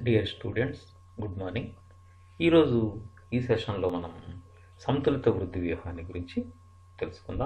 dear students good morning ఈరోజు ఈ సెషన్లో మనం సంతులిత వృద్ధి వ్యూహాన్ని గురించి తెలుసుకుందాం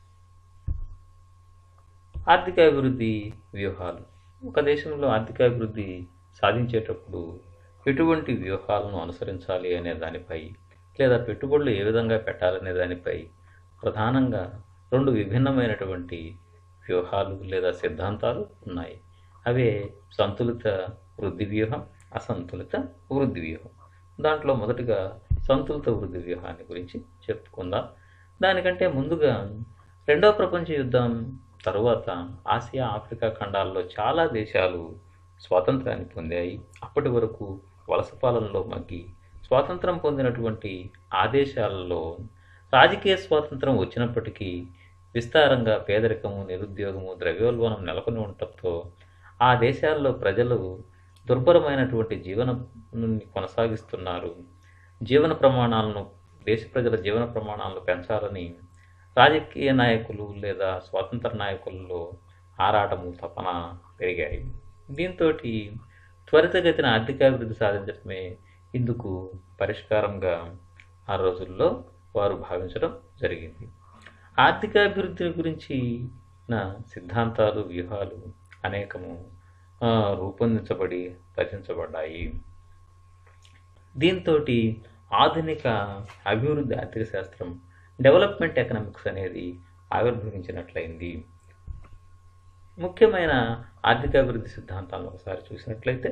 ఆర్థిక అభివృద్ధి వ్యూహాలు ఒక దేశంలో ఆర్థిక అభివృద్ధి సాధించేటప్పుడు ఎటువంటి వ్యూహాలను అనుసరించాలి అనే దానిపై లేదా పెట్టుబడులు ఏ విధంగా పెట్టాలనే దానిపై ప్రధానంగా రెండు విభిన్నమైనటువంటి వ్యూహాలు లేదా సిద్ధాంతాలు ఉన్నాయి అవే సంతులిత వృద్ధి వ్యూహం అసంతులిత వృద్ధి వ్యూహం దాంట్లో మొదటగా సంతులిత వృద్ధి వ్యూహాన్ని గురించి చెప్పుకుందాం దానికంటే ముందుగా రెండవ ప్రపంచ యుద్ధం తరువాత ఆసియా ఆఫ్రికా ఖండాల్లో చాలా దేశాలు స్వాతంత్రాన్ని పొందాయి అప్పటి వరకు వలస పాలనలో మగ్గి స్వాతంత్రం పొందినటువంటి ఆ దేశాలలో రాజకీయ స్వాతంత్రం వచ్చినప్పటికీ విస్తారంగా పేదరికము నిరుద్యోగము ద్రవ్యోల్బణం నెలకొని ఉండటంతో ఆ దేశాల్లో ప్రజలు దుర్భరమైనటువంటి జీవనం కొనసాగిస్తున్నారు జీవన ప్రమాణాలను దేశ ప్రజల జీవన ప్రమాణాలను పెంచాలని రాజకీయ నాయకులు లేదా స్వాతంత్ర నాయకుల్లో ఆరాటము తపన పెరిగాయి దీంతో త్వరితగతిన ఆర్థికాభివృద్ధి సాధించడమే ఇందుకు పరిష్కారంగా ఆ రోజుల్లో వారు భావించడం జరిగింది ఆర్థికాభివృద్ధి గురించి నా సిద్ధాంతాలు వ్యూహాలు అనేకము రూపొందించబడి రచించబడ్డాయి దీంతో ఆధునిక అభివృద్ధి ఆర్థిక శాస్త్రం డెవలప్మెంట్ ఎకనామిక్స్ అనేది ఆవిర్భవించినట్లయింది ముఖ్యమైన ఆర్థికాభివృద్ధి సిద్ధాంతాలను ఒకసారి చూసినట్లయితే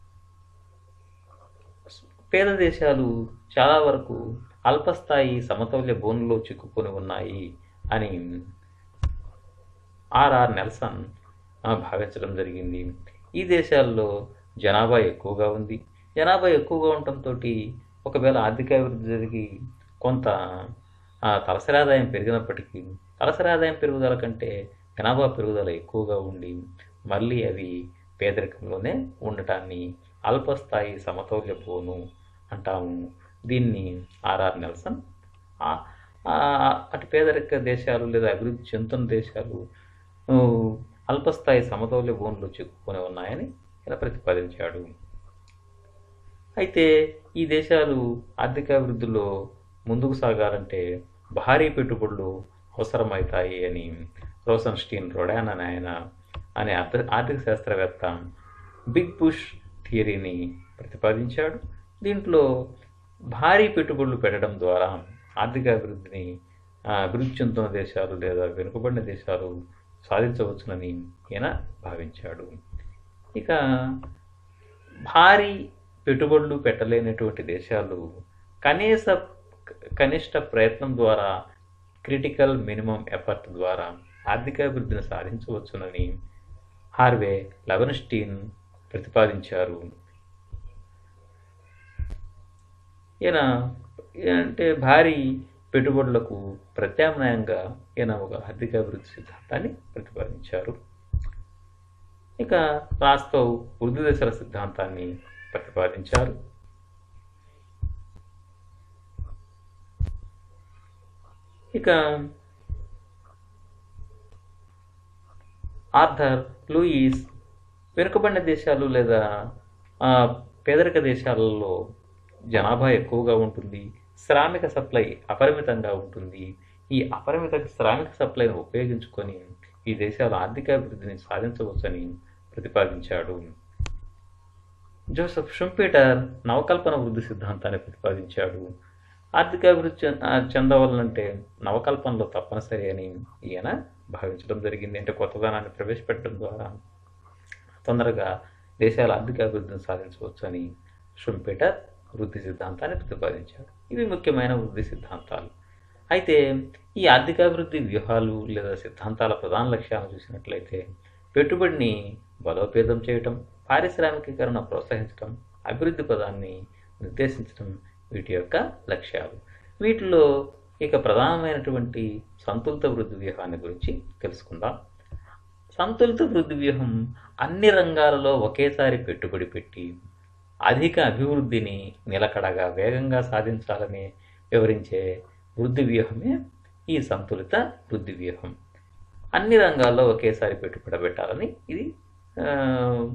పేద దేశాలు చాలా వరకు అల్పస్థాయి సమతౌల్య బోన్లో చిక్కుకొని ఉన్నాయి అని ఆర్ఆర్ నెల్సన్ భావించడం జరిగింది ఈ దేశాల్లో జనాభా ఎక్కువగా ఉంది జనాభా ఎక్కువగా ఉండటంతో ఒకవేళ ఆర్థికాభివృద్ధి జరిగి కొంత తలసరి ఆదాయం పెరిగినప్పటికీ తలసరి ఆదాయం పెరుగుదల కంటే జనాభా పెరుగుదల ఎక్కువగా ఉండి మళ్ళీ అవి పేదరికంలోనే ఉండటాన్ని అల్పస్థాయి సమతౌల్య బోను అంటాము దీన్ని ఆర్ఆర్ నెల్సన్ అటు పేదరిక దేశాలు లేదా అభివృద్ధి చెందుతున్న దేశాలు అల్పస్థాయి సమతౌల్య భూములు చిక్కుకొని ఉన్నాయని ఇలా ప్రతిపాదించాడు అయితే ఈ దేశాలు ఆర్థికాభివృద్ధిలో ముందుకు సాగాలంటే భారీ పెట్టుబడులు అవసరమవుతాయి అని రోసన్ స్టీన్ రొడాన్ అని ఆయన అనే ఆర్థిక శాస్త్రవేత్త బిగ్ పుష్ థియరీని ప్రతిపాదించాడు దీంట్లో భారీ పెట్టుబడులు పెట్టడం ద్వారా ఆర్థిక అభివృద్ధిని అభివృద్ధి చెందుతున్న దేశాలు లేదా వెనుకబడిన దేశాలు సాధించవచ్చునని ఈయన భావించాడు ఇక భారీ పెట్టుబడులు పెట్టలేనటువంటి దేశాలు కనీస కనిష్ట ప్రయత్నం ద్వారా క్రిటికల్ మినిమం ఎఫర్ట్ ద్వారా ఆర్థికాభివృద్ధిని సాధించవచ్చునని హార్వే లెవెన్స్టీన్ ప్రతిపాదించారు ఈయన అంటే భారీ పెట్టుబడులకు ప్రత్యామ్నాయంగా ఈయన ఒక ఆర్థికాభివృద్ధి సిద్ధాంతాన్ని ప్రతిపాదించారు ఇక రాస్తవ్ వృద్ధి దశల సిద్ధాంతాన్ని ప్రతిపాదించారు ఇక ఆర్థర్ లూయిస్ వెనుకబడిన దేశాలు లేదా పేదరిక దేశాలలో జనాభా ఎక్కువగా ఉంటుంది శ్రామిక సప్లై అపరిమితంగా ఉంటుంది ఈ అపరిమిత శ్రామిక సప్లైని ఉపయోగించుకొని ఈ దేశాల ఆర్థికాభివృద్ధిని సాధించవచ్చని ప్రతిపాదించాడు జోసెఫ్ షుంపీటర్ నవకల్పన వృద్ధి సిద్ధాంతాన్ని ప్రతిపాదించాడు ఆర్థికాభివృద్ధి చెందవాలంటే నవకల్పనలో తప్పనిసరి అని ఈయన భావించడం జరిగింది అంటే కొత్తదనాన్ని ప్రవేశపెట్టడం ద్వారా తొందరగా దేశాల ఆర్థికాభివృద్ధిని సాధించవచ్చు అని షుంపీటర్ వృద్ధి సిద్ధాంతాన్ని ప్రతిపాదించాడు ఇవి ముఖ్యమైన వృద్ధి సిద్ధాంతాలు అయితే ఈ ఆర్థికాభివృద్ధి వ్యూహాలు లేదా సిద్ధాంతాల ప్రధాన లక్ష్యాలను చూసినట్లయితే పెట్టుబడిని బలోపేతం చేయటం పారిశ్రామికీకరణ ప్రోత్సహించడం అభివృద్ధి పదాన్ని నిర్దేశించడం వీటి యొక్క లక్ష్యాలు వీటిలో ఇక ప్రధానమైనటువంటి సంతులిత వృద్ధి వ్యూహాన్ని గురించి తెలుసుకుందాం సంతులిత వృద్ధి వ్యూహం అన్ని రంగాలలో ఒకేసారి పెట్టుబడి పెట్టి అధిక అభివృద్ధిని నిలకడగా వేగంగా సాధించాలని వివరించే వృద్ధి వ్యూహమే ఈ సంతులిత వృద్ధి వ్యూహం అన్ని రంగాల్లో ఒకేసారి పెట్టుబడి పెట్టాలని ఇది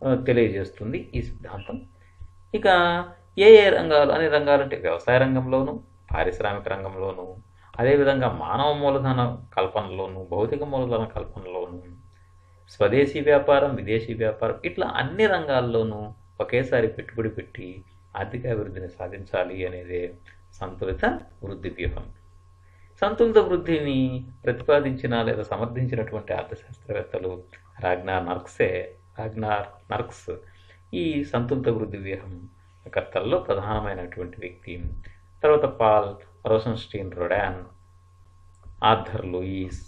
ఆ, తెలియజేస్తుంది ఈ సిద్ధాంతం ఇక ఏ ఏ రంగాలు అనే రంగాలు అంటే వ్యవసాయ రంగంలోను పారిశ్రామిక రంగంలోను అదేవిధంగా మానవ మూలధన కల్పనలోను భౌతిక మూలధన కల్పనలోను స్వదేశీ వ్యాపారం విదేశీ వ్యాపారం ఇట్లా అన్ని రంగాల్లోనూ ఒకేసారి పెట్టుబడి పెట్టి ఆర్థిక అభివృద్ధిని సాధించాలి అనేదే సంతులిత వృద్ధి వ్యూహం సంతులిత వృద్ధిని ప్రతిపాదించిన లేదా సమర్థించినటువంటి అర్థశాస్త్రవేత్తలు రాగ్నార్ నర్క్సే రాగ్నార్ నర్క్స్ ఈ సంతులిత వృద్ధి వ్యూహం కర్తల్లో ప్రధానమైనటువంటి వ్యక్తి తర్వాత Paul Rosenstein Rodan Arthur Lewis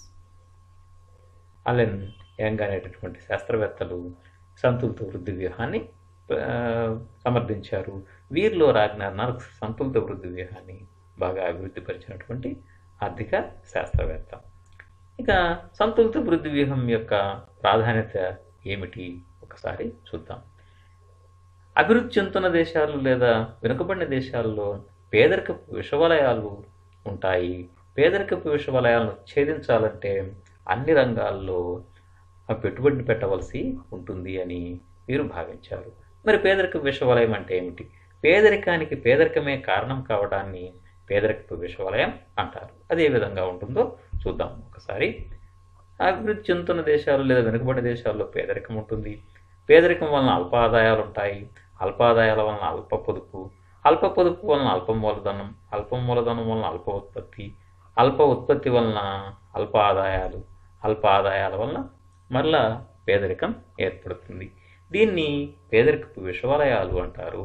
Allen Young అనేటటువంటి శాస్త్రవేత్తలు సంతులిత వృద్ధి వ్యూహాన్ని ఆ, సమర్థించారు వీరిలో రాగ్నార్ నర్క్స్ సంతులిత వృద్ధి వ్యూహాన్ని బాగా అభివృద్ధి పరిచినటువంటి ఆర్థిక శాస్త్రవేత్త ఇక సంతులిత వృద్ధి వ్యూహం యొక్క ప్రాధాన్యత ఏమిటి ఒకసారి చూద్దాం అభివృద్ధి చెందుతున్న దేశాలు లేదా వెనుకబడిన దేశాల్లో పేదరికపు విషవలయాలు ఉంటాయి పేదరికపు విషవలయాలను ఛేదించాలంటే అన్ని రంగాల్లో ఆ పెట్టుబడిని పెట్టవలసి ఉంటుంది అని వీరు భావించారు మరి పేదరిక విషవలయం అంటే ఏమిటి పేదరికానికి పేదరికమే కారణం కావడాన్ని పేదరికపు విషవలయం అంటారు అది ఏ విధంగా ఉంటుందో చూద్దాం ఒకసారి అభివృద్ధి చెందుతున్న దేశాలు లేదా వెనుకబడిన దేశాల్లో పేదరికం ఉంటుంది పేదరికం వలన అల్ప ఆదాయాలు ఉంటాయి అల్ప ఆదాయాల వలన అల్ప పొదుపు అల్ప పొదుపు వలన అల్ప మూలధనం అల్ప మూలధనం వలన అల్ప ఉత్పత్తి అల్ప ఉత్పత్తి వలన అల్ప ఆదాయాలు అల్ప ఆదాయాల వలన మరలా పేదరికం ఏర్పడుతుంది దీన్ని పేదరికపు విషవలయాలు అంటారు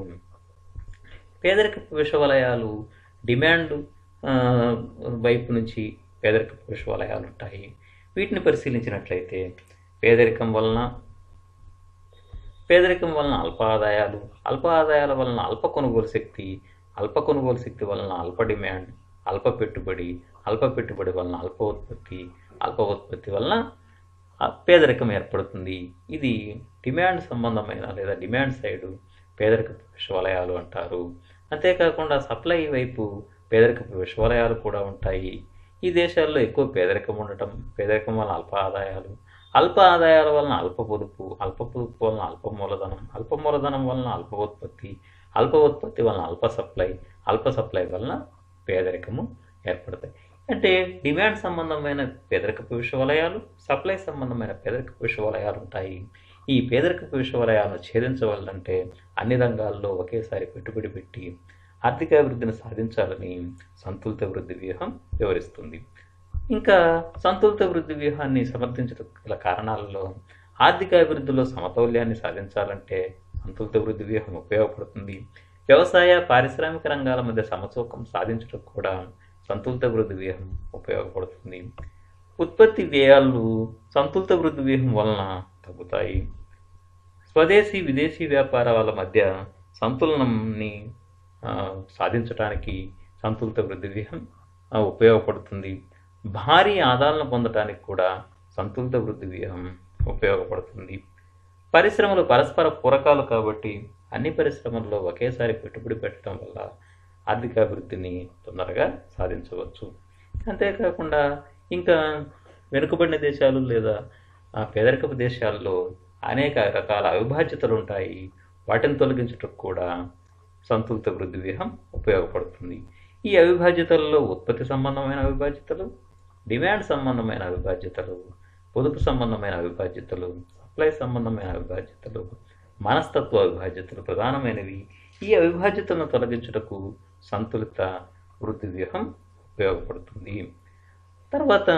పేదరికపు విషవలయాలు డిమాండ్ ఆ, వైపు నుంచి పేదరికపు విషవలయాలు ఉంటాయి వీటిని పరిశీలించినట్లయితే పేదరికం వలన పేదరికం వలన అల్ప ఆదాయాలు అల్ప ఆదాయాల వలన అల్ప కొనుగోలు శక్తి అల్ప కొనుగోలు శక్తి వలన అల్ప డిమాండ్ అల్ప పెట్టుబడి అల్ప పెట్టుబడి వలన అల్ప ఉత్పత్తి అల్ప ఉత్పత్తి వలన ఆ పేదరికం ఏర్పడుతుంది ఇది డిమాండ్ సంబంధమైన లేదా డిమాండ్ సైడు పేదరికపు విషవలయాలు అంటారు అంతేకాకుండా సప్లై వైపు పేదరికపు విషవలయాలు కూడా ఉంటాయి ఈ దేశాల్లో ఎక్కువ పేదరికం ఉండటం పేదరికం వలన అల్ప ఆదాయాలు అల్ప ఆదాయాల వలన అల్ప పొదుపు అల్ప పొదుపు వలన అల్ప మూలధనం అల్ప మూలధనం వలన అల్ప ఉత్పత్తి అల్ప ఉత్పత్తి వలన అల్ప సప్లై అల్ప సప్లై వలన పేదరికము ఏర్పడతాయి అంటే డిమాండ్ సంబంధమైన పేదరికపు విషవలయాలు సప్లై సంబంధమైన పేదరికపు విషవలయాలు ఉంటాయి ఈ పేదరికపు విషవలయాలను ఛేదించవాలంటే అన్ని రంగాల్లో ఒకేసారి పెట్టుబడి పెట్టి ఆర్థిక అభివృద్ధిని సాధించాలని సంతులిత వృద్ధి వ్యూహం వివరిస్తుంది ఇంకా సంతులిత వృద్ధి వ్యూహాన్ని సమర్థించడం గల కారణాలలో ఆర్థిక అభివృద్ధిలో సమతౌల్యాన్ని సాధించాలంటే సంతులిత వృద్ధి వ్యూహం ఉపయోగపడుతుంది వ్యవసాయ పారిశ్రామిక రంగాల మధ్య సమతూకం సాధించడం కూడా సంతులిత వృద్ధి వ్యూహం ఉపయోగపడుతుంది ఉత్పత్తి వ్యయాలు సంతులిత వృద్ధి వ్యూహం వలన తగ్గుతాయి స్వదేశీ విదేశీ వ్యాపారాల మధ్య సంతులనంని ఆ, సాధించడానికి సంతులిత వృద్ధి వ్యూహం ఆ, ఉపయోగపడుతుంది భారీ ఆదాలను పొందడానికి కూడా సంతులిత వృద్ధి వ్యూహం ఉపయోగపడుతుంది పరిశ్రమలు పరస్పర పూరకాలు కాబట్టి అన్ని పరిశ్రమల్లో ఒకేసారి పెట్టుబడి పెట్టడం వల్ల ఆర్థికాభివృద్ధిని తొందరగా సాధించవచ్చు అంతేకాకుండా ఇంకా వెనుకబడిన దేశాలు లేదా ఆ, పేదరికపు దేశాల్లో అనేక రకాల అవిభాజ్యతలు ఉంటాయి వాటిని తొలగించటకు కూడా సంతులిత వృద్ధి వ్యూహం ఉపయోగపడుతుంది ఈ అవిభాజ్యతలలో ఉత్పత్తి సంబంధమైన అవిభాజ్యతలు డిమాండ్ సంబంధమైన అవిభాజ్యతలు పొదుపు సంబంధమైన అవిభాజ్యతలు సప్లై సంబంధమైన అవిభాజ్యతలు మనస్తత్వ అవిభాజ్యతలు ప్రధానమైనవి ఈ అవిభాజ్యతలను తొలగించుటకు సంతులిత వృద్ధి వ్యూహం ఉపయోగపడుతుంది తర్వాత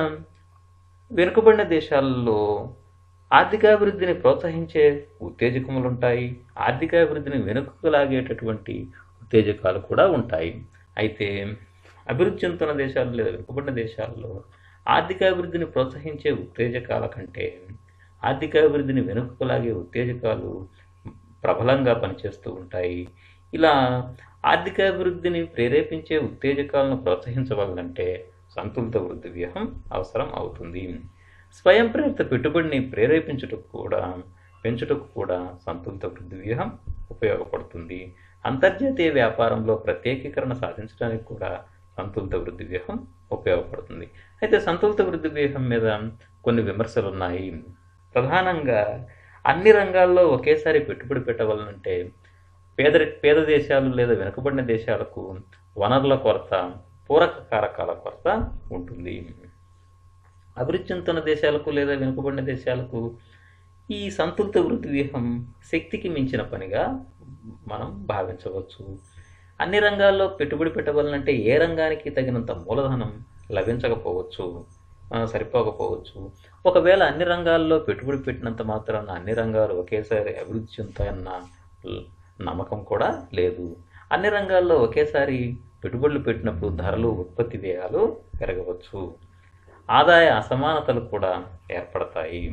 వెనుకబడిన దేశాల్లో ఆర్థికాభివృద్ధిని ప్రోత్సహించే ఉత్తేజకములు ఉంటాయి ఆర్థికాభివృద్ధిని వెనుకకు లాగేటటువంటి ఉత్తేజకాలు కూడా ఉంటాయి అయితే అభివృద్ధి చెందుతున్న దేశాలు లేదా వెనుకబడిన దేశాల్లో ఆర్థికాభివృద్ధిని ప్రోత్సహించే ఉత్తేజకాల కంటే ఆర్థికాభివృద్ధిని వెనుకకు లాగే ఉత్తేజకాలు ప్రబలంగా పనిచేస్తూ ఉంటాయి ఇలా ఆర్థికాభివృద్ధిని ప్రేరేపించే ఉత్తేజకాలను ప్రోత్సహించవాలంటే సంతులిత వృద్ధి వ్యూహం అవసరం అవుతుంది స్వయం ప్రేరిత పెట్టుబడిని ప్రేరేపించుటకు కూడా పెంచుటకు కూడా సంతులిత వృద్ధి వ్యూహం ఉపయోగపడుతుంది అంతర్జాతీయ వ్యాపారంలో ప్రత్యేకీకరణ సాధించడానికి కూడా సంతులిత వృద్ధి వ్యూహం ఉపయోగపడుతుంది అయితే సంతులిత వృద్ధి వ్యూహం మీద కొన్ని విమర్శలు ఉన్నాయి ప్రధానంగా అన్ని రంగాల్లో ఒకేసారి పెట్టుబడి పెట్టవాలంటే పేద పేద దేశాలు లేదా వెనుకబడిన దేశాలకు వనరుల కొరత పూరక కారకాల కొరత ఉంటుంది అభివృద్ధి చెందుతున్న దేశాలకు లేదా వెనుకబడిన దేశాలకు ఈ సంతులిత వృద్ధి వ్యూహం శక్తికి మించిన పనిగా మనం భావించవచ్చు అన్ని రంగాల్లో పెట్టుబడి పెట్టవాలంటే ఏ రంగానికి తగినంత మూలధనం లభించకపోవచ్చు ఆ, సరిపోకపోవచ్చు ఒకవేళ అన్ని రంగాల్లో పెట్టుబడి పెట్టినంత మాత్రాన అన్ని రంగాలు ఒకేసారి అభివృద్ధి చెందుతాయన్న ల- నమ్మకం కూడా లేదు అన్ని రంగాల్లో ఒకేసారి పెట్టుబడులు పెట్టినప్పుడు ధరలు ఉత్పత్తి వ్యయాలు పెరగవచ్చు ఆదాయ అసమానతలు కూడా ఏర్పడతాయి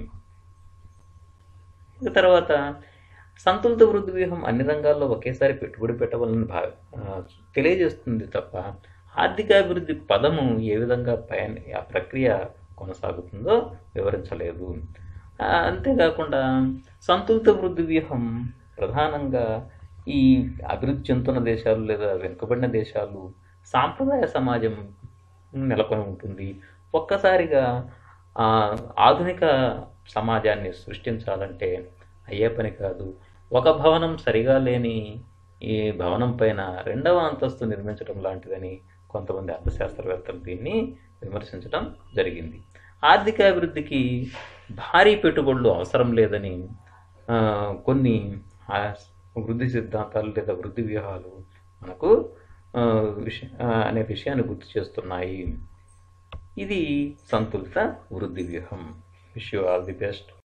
ఇక తర్వాత సంతులిత వృద్ధి వ్యూహం అన్ని రంగాల్లో ఒకేసారి పెట్టుబడి పెట్టవాలని భా ఆ, తెలియజేస్తుంది తప్ప ఆర్థికాభివృద్ధి పదము ఏ విధంగా పయన ఆ ప్రక్రియ కొనసాగుతుందో వివరించలేదు ఆ, అంతేకాకుండా సంతులిత వృద్ధి వ్యూహం ప్రధానంగా ఈ అభివృద్ధి చెందుతున్న దేశాలు లేదా వెనుకబడిన దేశాలు సాంప్రదాయ సమాజం నెలకొని ఉంటుంది ఒక్కసారిగా ఆ, ఆధునిక సమాజాన్ని సృష్టించాలంటే అయ్యే పని కాదు ఒక భవనం సరిగా లేని ఈ భవనం పైన రెండవ అంతస్తు నిర్మించడం లాంటిదని కొంతమంది అర్థశాస్త్రవేత్తలు దీన్ని విమర్శించడం జరిగింది ఆర్థిక అభివృద్ధికి భారీ పెట్టుబడులు అవసరం లేదని ఆ, కొన్ని ఆ, వృద్ధి సిద్ధాంతాలు లేదా వృద్ధి వ్యూహాలు మనకు ఆ, విష ఆ, అనే విషయాన్ని గుర్తు చేస్తున్నాయి ఇది సంతులిత వృద్ధి వ్యూహం wish you all the best